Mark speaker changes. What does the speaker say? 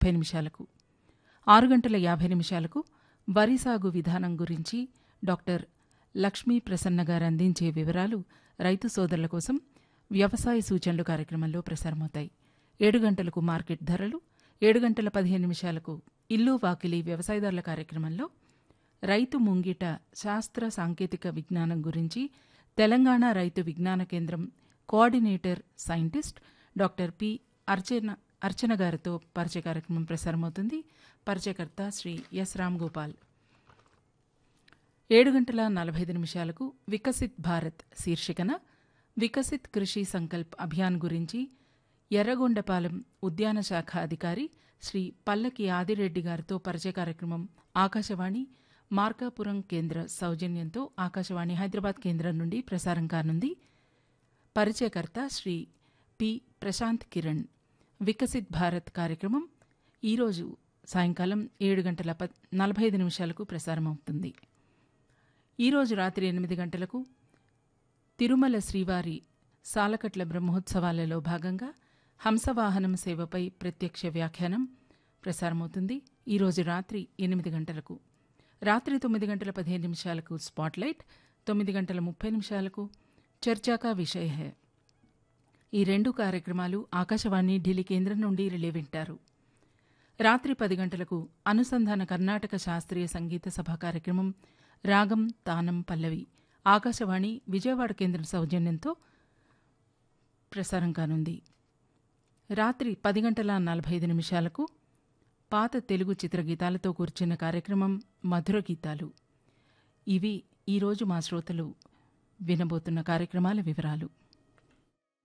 Speaker 1: ముప్పై నిమిషాలకు ఆరు గంటల యాభై నిమిషాలకు వరి సాగు విధానం గురించి డాక్టర్ లక్ష్మీ ప్రసన్న గారు అందించే వివరాలు రైతు సోదరుల కోసం వ్యవసాయ సూచనలు కార్యక్రమంలో ప్రసారమవుతాయి ఏడు గంటలకు మార్కెట్ ధరలు ఏడు గంటల పదిహేను నిమిషాలకు ఇల్లు వాకిలి వ్యవసాయదారుల కార్యక్రమంలో రైతు ముంగిట శాస్త్ర సాంకేతిక విజ్ఞానం గురించి తెలంగాణ రైతు విజ్ఞాన కేంద్రం coordinator scientist doctor P Archana Archana గారితో పరిచయ కార్యక్రమం ప్రసారమవుతుంది పరిచయకర్త శ్రీ ఎస్ రామ్ గోపాల్ ఏడు గంటల నలభై ఐదు నిమిషాలకు వికసిత్ భారత్ శీర్షికన వికసిత్ కృషి సంకల్ప్ అభియాన్ గురించి ఎర్రగొండపాలెం ఉద్యాన శాఖ అధికారి శ్రీ పల్లకి ఆదిరెడ్డి గారితో పరిచయ కార్యక్రమం ఆకాశవాణి మార్కాపురం కేంద్ర సౌజన్యంతో ఆకాశవాణి హైదరాబాద్ కేంద్రం నుండి ప్రసారం కానుంది పరిచయకర్త శ్రీ పి ప్రశాంత్ కిరణ్ వికసిత్ భారత్ కార్యక్రమం ఈరోజు సాయంకాలం ఏడు గంటల ప నలభై ఐదు నిమిషాలకు ప్రసారమవుతుంది ఈరోజు రాత్రి ఎనిమిది గంటలకు తిరుమల శ్రీవారి సాలకట్ల బ్రహ్మోత్సవాలలో భాగంగా హంసవాహనం సేవపై ప్రత్యక్ష వ్యాఖ్యానం ప్రసారమవుతుంది ఈరోజు రాత్రి ఎనిమిది గంటలకు రాత్రి తొమ్మిది గంటల పదిహేను నిమిషాలకు స్పాట్లైట్ తొమ్మిది గంటల ముప్పై నిమిషాలకు చర్చాకా విషయ హై ఈ రెండు కార్యక్రమాలు ఆకాశవాణి ఢిల్లీ కేంద్రం నుండి రిలే వింటారు రాత్రి పది గంటలకు అనుసంధాన కర్ణాటక శాస్త్రీయ సంగీత సభ కార్యక్రమం రాగం తానం పల్లవి ఆకాశవాణి విజయవాడ కేంద్రం సౌజన్యంతో ప్రసారం కానుంది రాత్రి పది గంటల నలభై ఐదు నిమిషాలకు పాత తెలుగు చిత్రగీతాలతో కూర్చున్న కార్యక్రమం మధుర గీతాలు ఇవి ఈరోజు మా శ్రోతలు వినబోతున్న కార్యక్రమాల వివరాలు